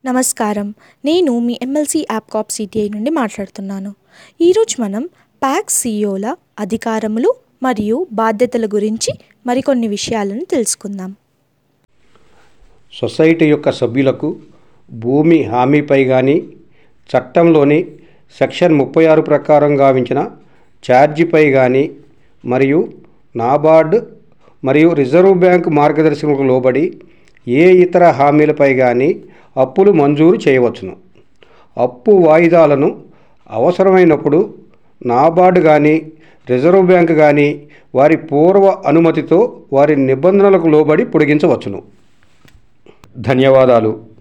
నమస్కారం నేను మీ ఎమ్మెల్సీ యాప్ కాప్ సిటిఐ నుండి మాట్లాడుతున్నాను ఈరోజు మనం ప్యాక్ సిఇఓల అధికారములు మరియు బాధ్యతల గురించి మరికొన్ని విషయాలను తెలుసుకుందాం సొసైటీ యొక్క సభ్యులకు భూమి హామీపై కానీ చట్టంలోని సెక్షన్ ముప్పై ఆరు ప్రకారం గావించిన ఛార్జీపై కానీ మరియు నాబార్డ్ మరియు రిజర్వ్ బ్యాంక్ మార్గదర్శకలకు లోబడి ఏ ఇతర హామీలపై కానీ అప్పులు మంజూరు చేయవచ్చును అప్పు వాయిదాలను అవసరమైనప్పుడు నాబార్డ్ కానీ రిజర్వ్ బ్యాంక్ కానీ వారి పూర్వ అనుమతితో వారి నిబంధనలకు లోబడి పొడిగించవచ్చును ధన్యవాదాలు